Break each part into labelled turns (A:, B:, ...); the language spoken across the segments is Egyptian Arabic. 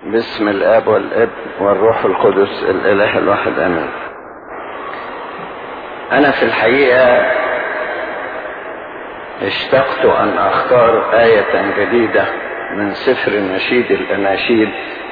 A: باسم الاب والابن والروح القدس الاله الواحد امين انا في الحقيقه اشتقت ان اختار ايه جديده من سفر النشيد الاناشيد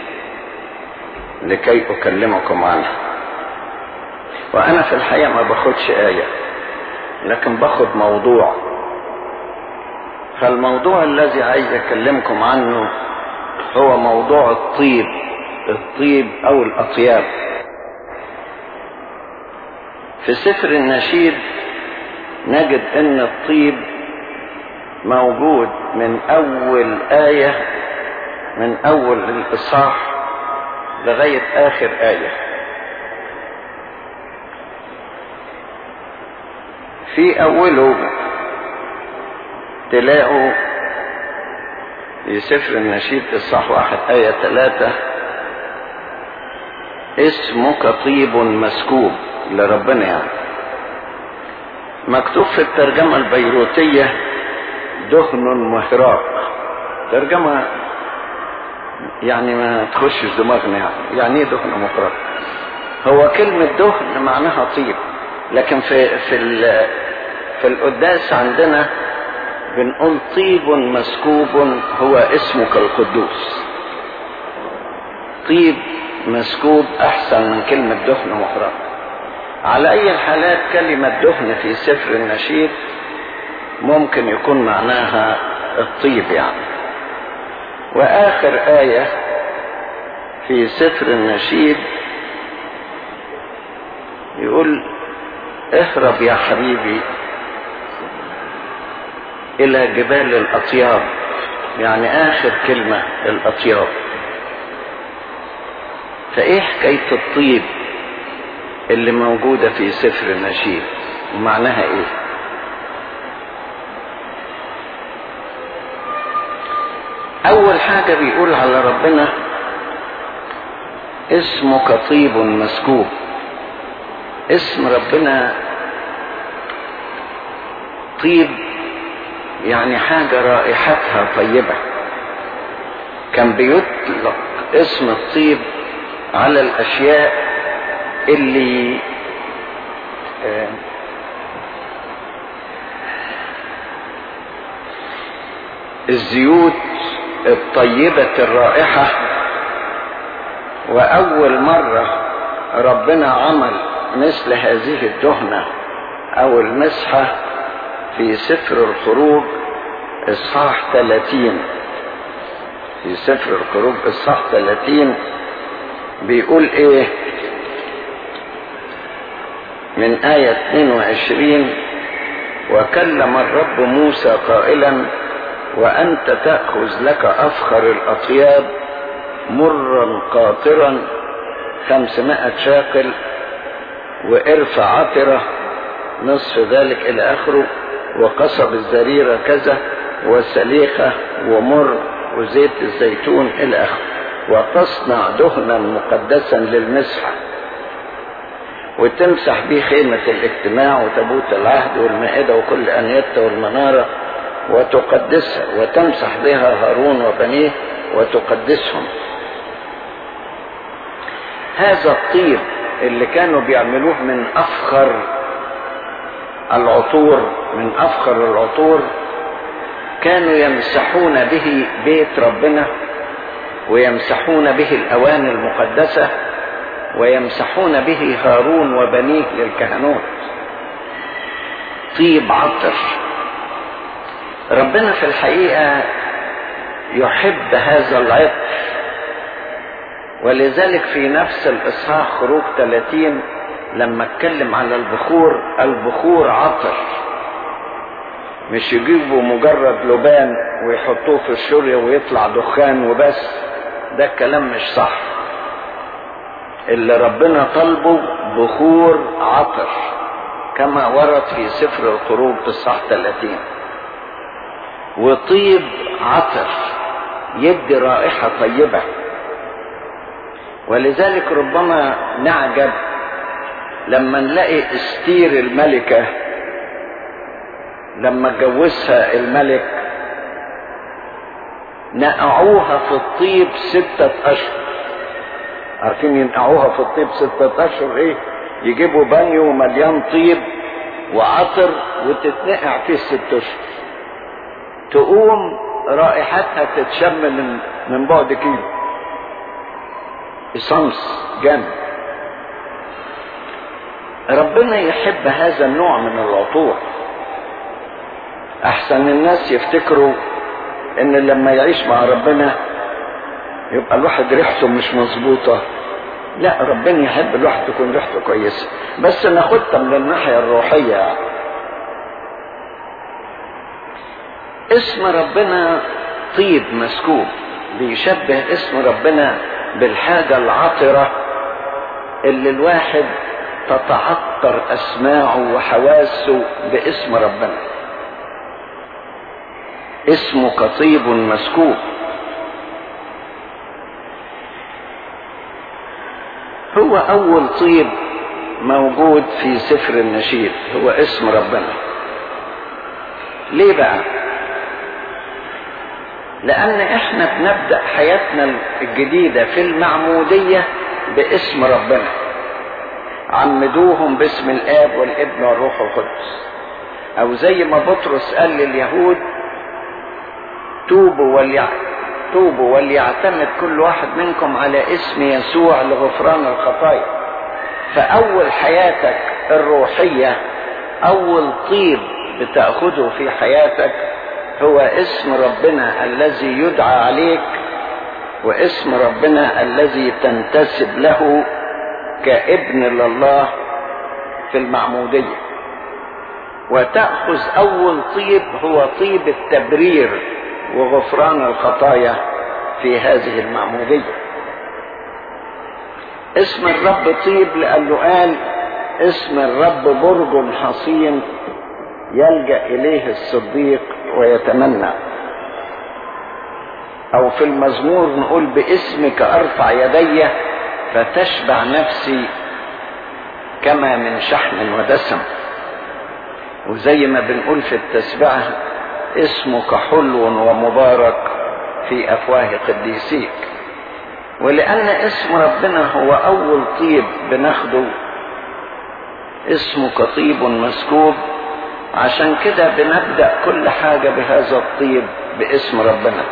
A: لكي اكلمكم عنها وانا في الحقيقه ما باخدش ايه لكن باخد موضوع فالموضوع الذي عايز اكلمكم عنه هو موضوع الطيب الطيب او الاطياب في سفر النشيد نجد ان الطيب موجود من اول ايه من اول الاصحاح لغايه اخر ايه في اوله تلاقوا في سفر النشيد الصح واحد آية ثلاثة اسمك طيب مسكوب لربنا يعني مكتوب في الترجمة البيروتية دهن مهراق ترجمة يعني ما تخشش دماغنا يعني يعني ايه دهن مهراق هو كلمة دهن معناها طيب لكن في في في القداس عندنا بنقول طيب مسكوب هو اسمك القدوس طيب مسكوب احسن من كلمة دهن محرق على اي الحالات كلمة دهن في سفر النشيد ممكن يكون معناها الطيب يعني واخر آية في سفر النشيد يقول اهرب يا حبيبي الى جبال الاطياب يعني اخر كلمة الاطياب فايه حكاية الطيب اللي موجودة في سفر النشيد ومعناها ايه اول حاجة بيقول على ربنا اسمك طيب مسكوب اسم ربنا طيب يعني حاجة رائحتها طيبة كان بيطلق اسم الطيب على الأشياء اللي الزيوت الطيبة الرائحة وأول مرة ربنا عمل مثل هذه الدهنة أو المسحة في سفر الخروج اصحاح 30 في سفر الخروج اصحاح 30 بيقول ايه من آية 22 وكلم الرب موسى قائلا وأنت تأخذ لك أفخر الأطياب مرا قاطرا خمسمائة شاقل وارفع عطرة نصف ذلك إلى آخره وقصب الزريرة كذا والسليخة ومر وزيت الزيتون إلى آخره وتصنع دهنا مقدسا للمسحة وتمسح به خيمة الاجتماع وتابوت العهد والمائدة وكل أنيتة والمنارة وتقدسها وتمسح بها هارون وبنيه وتقدسهم هذا الطيب اللي كانوا بيعملوه من أفخر العطور من افخر العطور كانوا يمسحون به بيت ربنا ويمسحون به الاواني المقدسه ويمسحون به هارون وبنيه للكهنوت طيب عطر ربنا في الحقيقه يحب هذا العطر ولذلك في نفس الاصحاح خروج 30 لما اتكلم على البخور البخور عطر مش يجيبوا مجرد لبان ويحطوه في الشورية ويطلع دخان وبس ده الكلام مش صح اللي ربنا طلبه بخور عطر كما ورد في سفر الخروج اصحاح 30 وطيب عطر يدي رائحة طيبة ولذلك ربما نعجب لما نلاقي استير الملكة لما اتجوزها الملك نقعوها في الطيب ستة أشهر عارفين ينقعوها في الطيب ستة أشهر إيه يجيبوا بانيو مليان طيب وعطر وتتنقع فيه ست أشهر تقوم رائحتها تتشم من من بعد كيلو إسانس جامد ربنا يحب هذا النوع من العطور احسن الناس يفتكروا ان لما يعيش مع ربنا يبقى الواحد ريحته مش مظبوطة لا ربنا يحب الواحد تكون ريحته كويسة بس ناخدها من الناحية الروحية يعني. اسم ربنا طيب مسكوب بيشبه اسم ربنا بالحاجة العطرة اللي الواحد تتعطر اسماعه وحواسه باسم ربنا اسمك طيب مسكوب هو اول طيب موجود في سفر النشيد هو اسم ربنا ليه بقى لان احنا بنبدا حياتنا الجديده في المعموديه باسم ربنا عمدوهم باسم الاب والابن والروح القدس او زي ما بطرس قال لليهود توبوا وليع... توبوا وليعتمد كل واحد منكم على اسم يسوع لغفران الخطايا فاول حياتك الروحيه اول طيب بتاخذه في حياتك هو اسم ربنا الذي يدعى عليك واسم ربنا الذي تنتسب له كابن لله في المعمودية وتأخذ أول طيب هو طيب التبرير وغفران الخطايا في هذه المعمودية اسم الرب طيب لأنه قال اسم الرب برج حصين يلجأ إليه الصديق ويتمنى أو في المزمور نقول باسمك أرفع يدي فتشبع نفسي كما من شحم ودسم وزي ما بنقول في التسبعة اسمك حلو ومبارك في أفواه قديسيك ولأن اسم ربنا هو أول طيب بناخده اسمك طيب مسكوب عشان كده بنبدأ كل حاجة بهذا الطيب باسم ربنا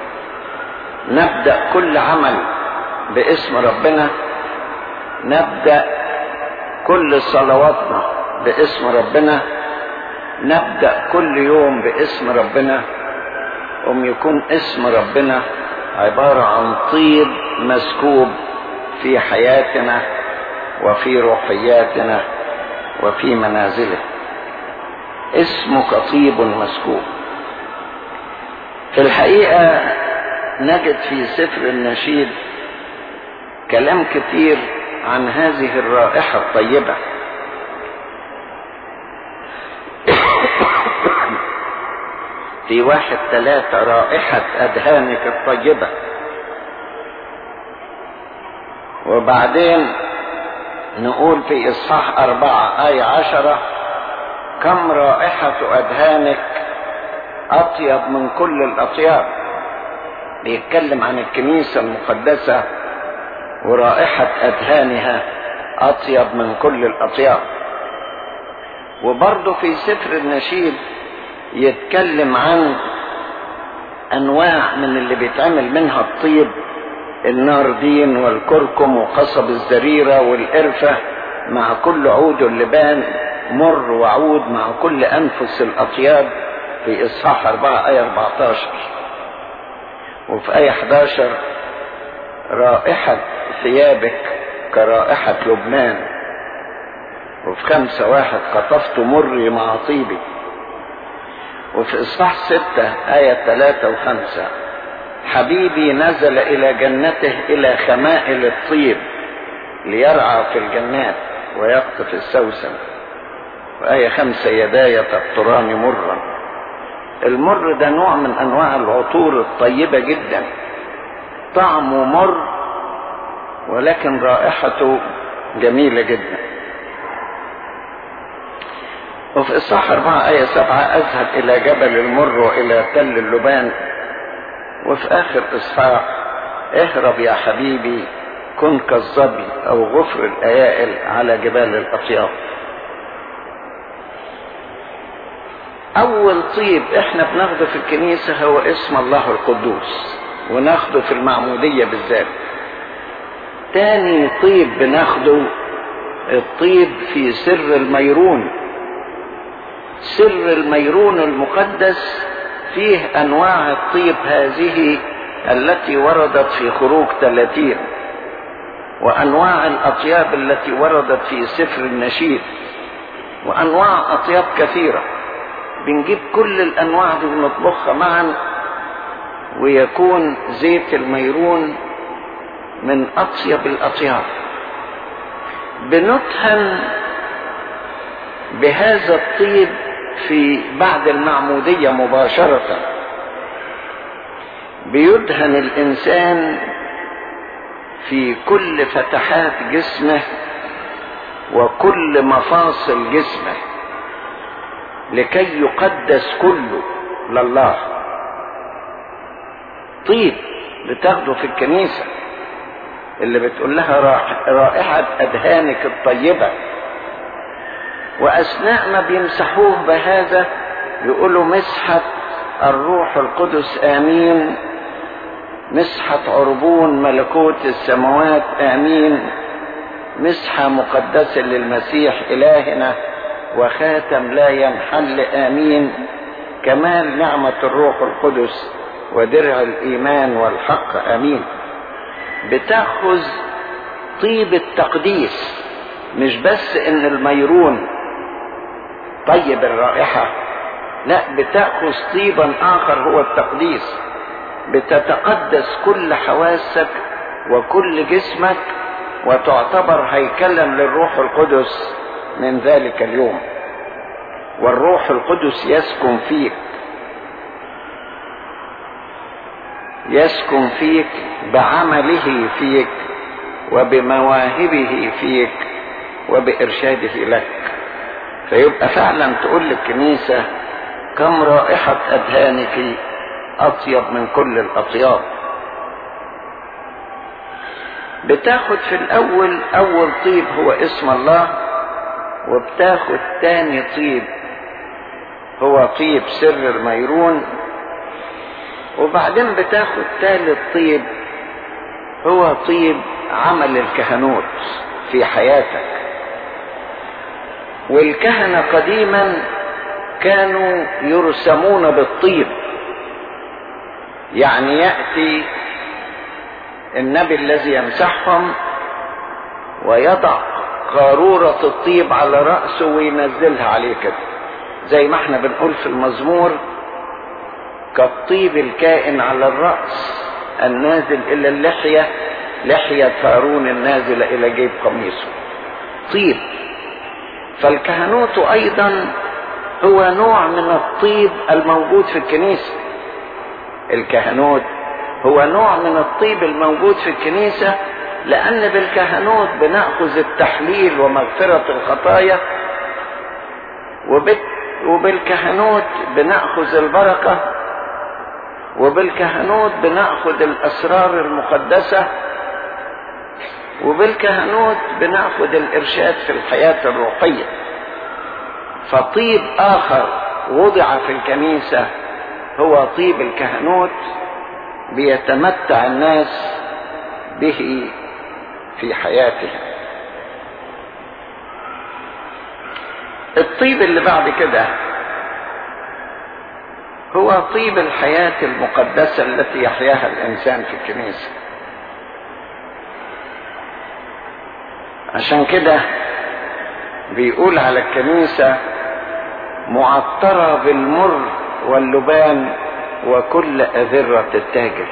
A: نبدأ كل عمل باسم ربنا نبدأ كل صلواتنا باسم ربنا نبدأ كل يوم باسم ربنا أم يكون اسم ربنا عبارة عن طيب مسكوب في حياتنا وفي روحياتنا وفي منازله اسمك طيب مسكوب في الحقيقة نجد في سفر النشيد كلام كتير عن هذه الرائحة الطيبة في واحد ثلاثة رائحة أدهانك الطيبة وبعدين نقول في إصحاح أربعة آية عشرة كم رائحة أدهانك أطيب من كل الأطياب بيتكلم عن الكنيسة المقدسة ورائحة أدهانها أطيب من كل الأطياب وبرضه في سفر النشيد يتكلم عن أنواع من اللي بيتعمل منها الطيب الناردين والكركم وقصب الزريرة والقرفة مع كل عود اللبان مر وعود مع كل أنفس الأطياب في إصحاح 4 آية 14 وفي آية 11 رائحة ثيابك كرائحة لبنان وفي خمسة واحد قطفت مري مع طيبي وفي إصحاح ستة آية ثلاثة وخمسة حبيبي نزل إلى جنته إلى خمائل الطيب ليرعى في الجنات ويقطف السوسن وآية خمسة يداي تقطران مرا المر ده نوع من أنواع العطور الطيبة جدا طعمه مر ولكن رائحته جميلة جدا وفي إصحاح أربعة آية سبعة أذهب إلى جبل المر وإلى تل اللبان وفي آخر إصحاح اهرب يا حبيبي كن كالظبي أو غفر الأيائل على جبال الأطياف أول طيب إحنا بناخده في الكنيسة هو اسم الله القدوس وناخده في المعمودية بالذات تاني طيب بناخده الطيب في سر الميرون سر الميرون المقدس فيه انواع الطيب هذه التي وردت في خروج ثلاثين وانواع الاطياب التي وردت في سفر النشيد وانواع اطياب كثيره بنجيب كل الانواع دي ونطبخها معا ويكون زيت الميرون من اطيب الاطياب بنطهن بهذا الطيب في بعد المعمودية مباشرة بيدهن الإنسان في كل فتحات جسمه وكل مفاصل جسمه لكي يقدس كله لله طيب بتاخده في الكنيسة اللي بتقول لها رائحة أدهانك الطيبة وأثناء ما بيمسحوه بهذا يقولوا مسحة الروح القدس آمين مسحة عربون ملكوت السماوات آمين مسحة مقدسة للمسيح إلهنا وخاتم لا ينحل آمين كمال نعمة الروح القدس ودرع الإيمان والحق آمين بتاخذ طيب التقديس مش بس ان الميرون طيب الرائحة لا بتأخذ طيبا آخر هو التقديس بتتقدس كل حواسك وكل جسمك وتعتبر هيكلا للروح القدس من ذلك اليوم والروح القدس يسكن فيك يسكن فيك بعمله فيك وبمواهبه فيك وبإرشاده لك فيبقى فعلا تقول للكنيسة كم رائحة أدهانك أطيب من كل الأطياب بتاخد في الأول أول طيب هو اسم الله وبتاخد تاني طيب هو طيب سر الميرون وبعدين بتاخد ثالث طيب هو طيب عمل الكهنوت في حياتك والكهنة قديما كانوا يرسمون بالطيب يعني يأتي النبي الذي يمسحهم ويضع قارورة الطيب على رأسه وينزلها عليه كده زي ما احنا بنقول في المزمور كالطيب الكائن على الرأس النازل إلى اللحية لحية هارون النازلة إلى جيب قميصه طيب فالكهنوت أيضا هو نوع من الطيب الموجود في الكنيسة الكهنوت هو نوع من الطيب الموجود في الكنيسة لأن بالكهنوت بنأخذ التحليل ومغفرة الخطايا وبالكهنوت بنأخذ البركة وبالكهنوت بناخذ الاسرار المقدسه وبالكهنوت بناخذ الارشاد في الحياه الروحيه فطيب اخر وضع في الكنيسه هو طيب الكهنوت بيتمتع الناس به في حياتهم الطيب اللي بعد كده هو طيب الحياة المقدسة التي يحياها الإنسان في الكنيسة عشان كده بيقول على الكنيسة معطرة بالمر واللبان وكل أذرة التاجر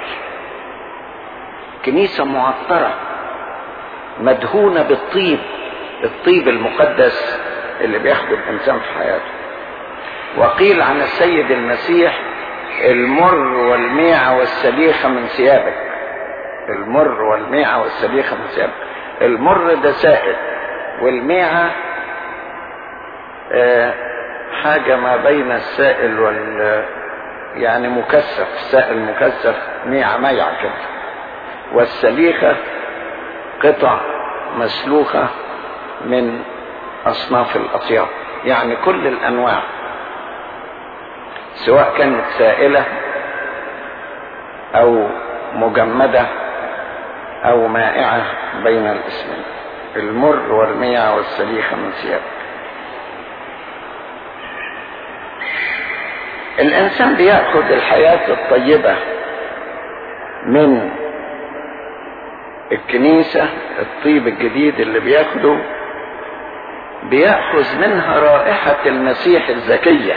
A: كنيسة معطرة مدهونة بالطيب الطيب المقدس اللي بياخده الإنسان في حياته وقيل عن السيد المسيح المر والميعة والسبيخة من ثيابك المر والميعة والسبيخة من ثيابك المر ده سائل والميعة آه حاجة ما بين السائل يعني مكثف سائل مكثف ميع ميع كده والسليخة قطع مسلوخة من أصناف الأطياب يعني كل الأنواع سواء كانت سائلة أو مجمدة أو مائعة بين الاسمين المر والميع والسليخة من ثياب الإنسان بيأخذ الحياة الطيبة من الكنيسة الطيب الجديد اللي بياخده بيأخذ منها رائحة المسيح الزكية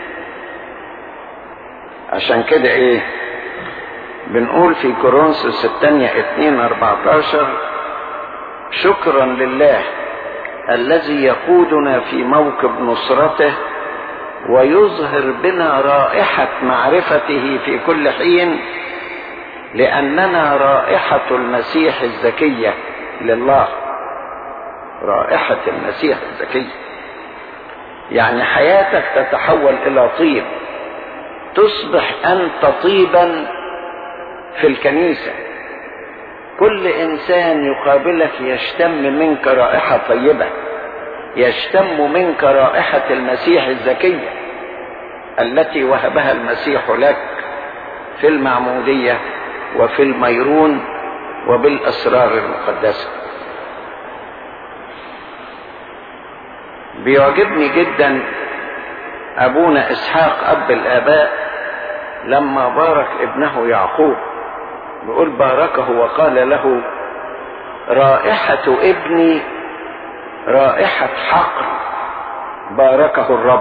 A: عشان كده ايه بنقول في كورنثوس الثانية 2 14 شكرا لله الذي يقودنا في موكب نصرته ويظهر بنا رائحة معرفته في كل حين لأننا رائحة المسيح الزكية لله رائحة المسيح الزكية يعني حياتك تتحول إلى طيب تصبح أنت طيبا في الكنيسة كل إنسان يقابلك يشتم منك رائحة طيبة يشتم منك رائحة المسيح الزكية التي وهبها المسيح لك في المعمودية وفي الميرون وبالأسرار المقدسة بيعجبني جدا أبونا إسحاق أب الآباء لما بارك ابنه يعقوب بيقول باركه وقال له رائحة ابني رائحة حقل باركه الرب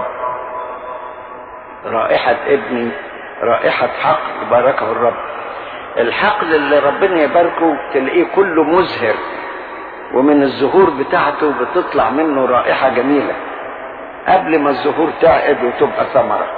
A: رائحة ابني رائحة حقل باركه الرب الحقل اللي ربنا يباركه تلاقيه كله مزهر ومن الزهور بتاعته بتطلع منه رائحة جميلة قبل ما الزهور تعقد وتبقى ثمرة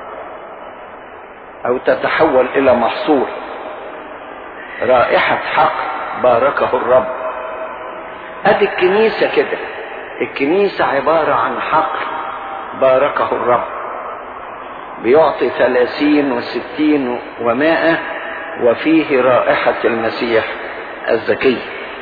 A: أو تتحول إلى محصول رائحة حقل باركه الرب ادي الكنيسة كده الكنيسة عبارة عن حقل باركه الرب بيعطي ثلاثين وستين ومائة وفيه رائحة المسيح الزكي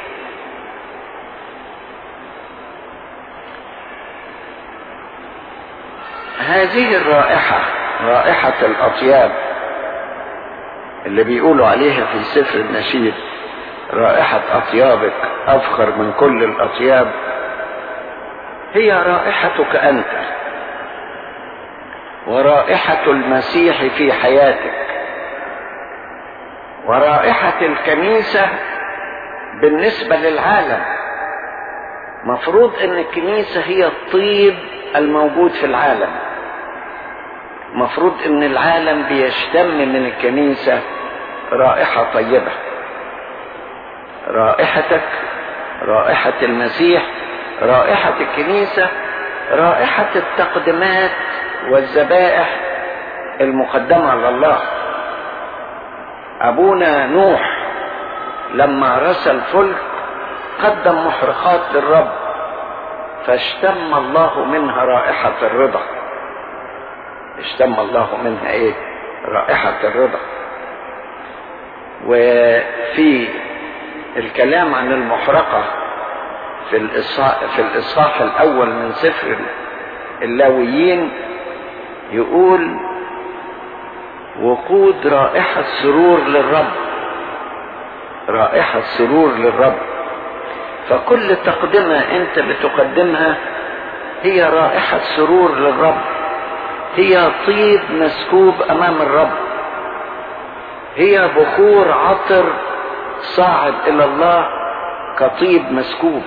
A: هذه الرائحة رائحة الأطياب اللي بيقولوا عليها في سفر النشيد رائحة أطيابك أفخر من كل الأطياب هي رائحتك أنت ورائحة المسيح في حياتك ورائحة الكنيسة بالنسبة للعالم مفروض ان الكنيسة هي الطيب الموجود في العالم مفروض ان العالم بيشتم من الكنيسة رائحة طيبة رائحتك رائحة المسيح رائحة الكنيسة رائحة التقدمات والذبائح المقدمة لله أبونا نوح لما رسى الفلك قدم محرقات للرب فاشتم الله منها رائحة الرضا اشتم الله منها ايه رائحة الرضا وفي الكلام عن المحرقة في الإصحاح, في الإصحاح الأول من سفر اللاويين يقول وقود رائحة سرور للرب رائحة سرور للرب فكل تقدمة أنت بتقدمها هي رائحة سرور للرب هي طيب مسكوب أمام الرب هي بخور عطر صاعد الى الله كطيب مسكوب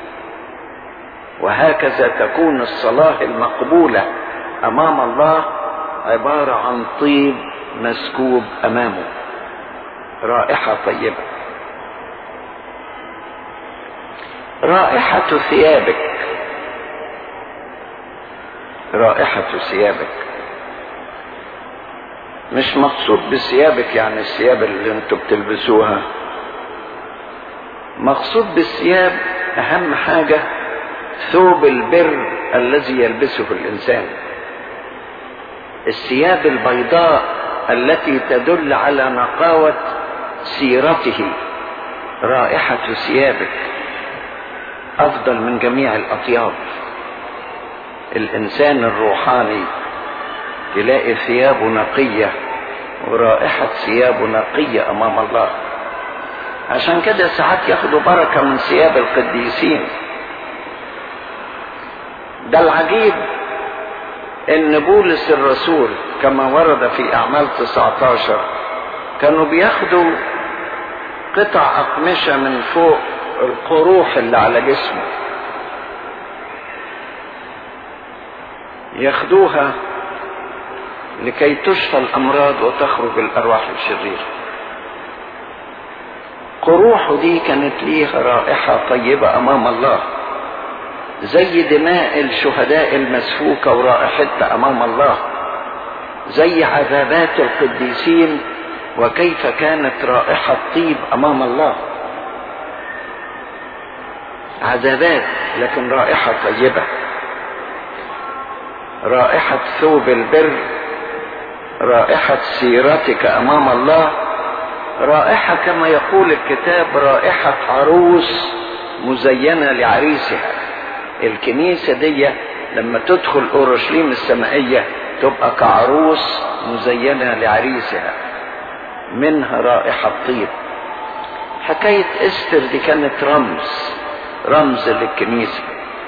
A: وهكذا تكون الصلاه المقبوله امام الله عباره عن طيب مسكوب امامه رائحه طيبه رائحه ثيابك رائحه ثيابك مش مقصود بثيابك يعني الثياب اللي انتوا بتلبسوها مقصود بالثياب اهم حاجه ثوب البر الذي يلبسه الانسان الثياب البيضاء التي تدل على نقاوة سيرته رائحة ثيابك أفضل من جميع الأطياب الإنسان الروحاني تلاقي ثيابه نقية ورائحة ثيابه نقية أمام الله عشان كده ساعات ياخدوا بركة من ثياب القديسين ده العجيب ان بولس الرسول كما ورد في اعمال 19 كانوا بياخدوا قطع اقمشة من فوق القروح اللي على جسمه ياخدوها لكي تشفى الامراض وتخرج الارواح الشريره قروحه دي كانت ليها رائحه طيبه امام الله زي دماء الشهداء المسفوكه ورائحتها امام الله زي عذابات القديسين وكيف كانت رائحه طيب امام الله عذابات لكن رائحه طيبه رائحه ثوب البر رائحة سيرتك أمام الله رائحة كما يقول الكتاب رائحة عروس مزينة لعريسها الكنيسة دي لما تدخل أورشليم السمائية تبقى كعروس مزينة لعريسها منها رائحة طيب حكاية استر دي كانت رمز رمز للكنيسة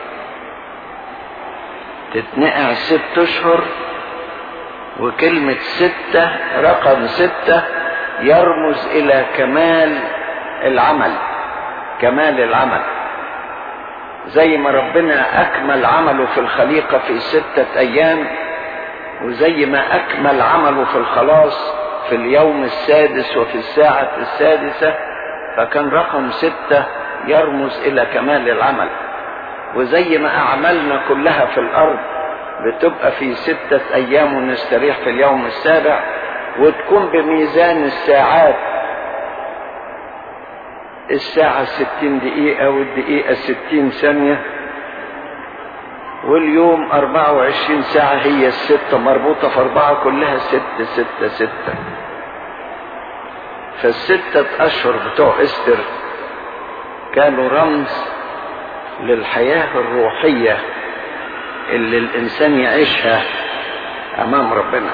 A: تتنقع ست أشهر وكلمة ستة رقم ستة يرمز إلى كمال العمل كمال العمل زي ما ربنا أكمل عمله في الخليقة في ستة أيام وزي ما أكمل عمله في الخلاص في اليوم السادس وفي الساعة السادسة فكان رقم ستة يرمز إلى كمال العمل وزي ما أعمالنا كلها في الأرض بتبقى في ستة أيام ونستريح في اليوم السابع وتكون بميزان الساعات الساعة ستين دقيقة والدقيقة ستين ثانية واليوم أربعة وعشرين ساعة هي الستة مربوطة في أربعة كلها ستة ستة ستة فالستة أشهر بتوع إستر كانوا رمز للحياة الروحية اللي الانسان يعيشها امام ربنا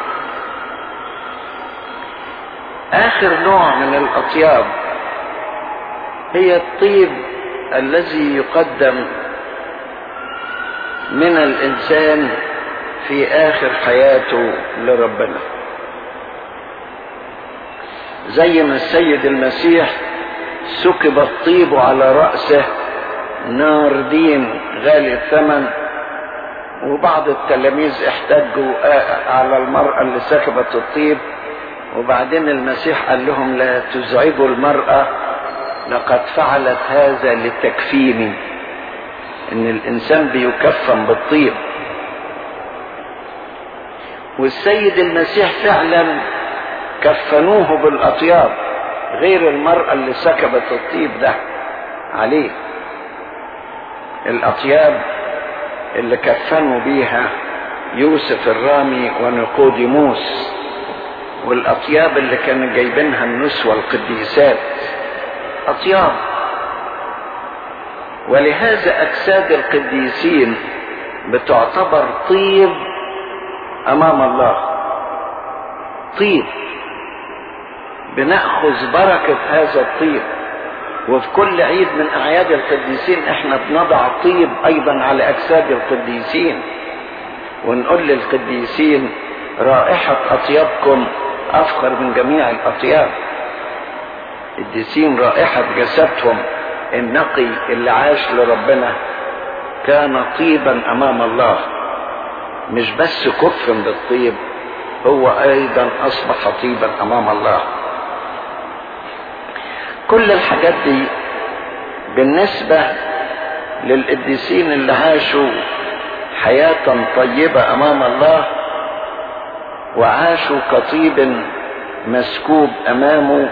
A: اخر نوع من الاطياب هي الطيب الذي يقدم من الانسان في اخر حياته لربنا زي ما السيد المسيح سكب الطيب على راسه نار دين غالي الثمن وبعض التلاميذ احتجوا على المرأة اللي سكبت الطيب وبعدين المسيح قال لهم لا تزعجوا المرأة لقد فعلت هذا لتكفيني ان الانسان بيكفن بالطيب والسيد المسيح فعلا كفنوه بالاطياب غير المرأة اللي سكبت الطيب ده عليه الاطياب اللي كفنوا بيها يوسف الرامي ونقوديموس والاطياب اللي كانوا جايبينها النسوة القديسات اطياب ولهذا اجساد القديسين بتعتبر طيب امام الله طيب بناخذ بركه هذا الطيب وفي كل عيد من اعياد القديسين احنا بنضع طيب ايضا على اجساد القديسين ونقول للقديسين رائحة اطيابكم افخر من جميع الاطياب القديسين رائحة جسدهم النقي اللي عاش لربنا كان طيبا امام الله مش بس كفن بالطيب هو ايضا اصبح طيبا امام الله كل الحاجات دي بالنسبة للقديسين اللي عاشوا حياة طيبة أمام الله وعاشوا كطيب مسكوب أمامه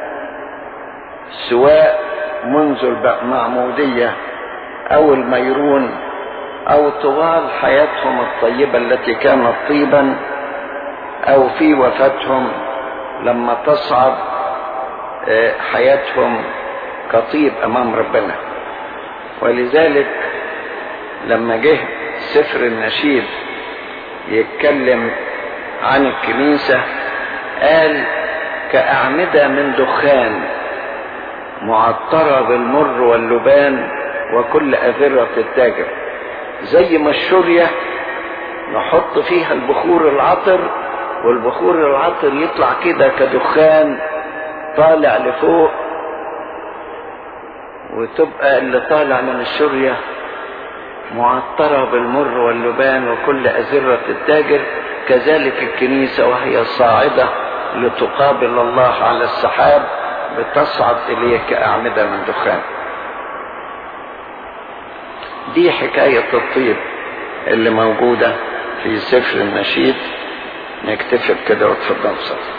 A: سواء منذ المعمودية أو الميرون أو طوال حياتهم الطيبة التي كانت طيبا او في وفاتهم لما تصعد حياتهم كطيب امام ربنا ولذلك لما جه سفر النشيد يتكلم عن الكنيسة قال كأعمدة من دخان معطرة بالمر واللبان وكل أذرة التاجر زي ما الشورية نحط فيها البخور العطر والبخور العطر يطلع كده كدخان طالع لفوق وتبقى اللي طالع من الشورية معطرة بالمر واللبان وكل أزرة التاجر كذلك الكنيسة وهي صاعدة لتقابل الله على السحاب بتصعد إليه كأعمدة من دخان دي حكاية الطيب اللي موجودة في سفر النشيد نكتفي بكده وتفضل صلي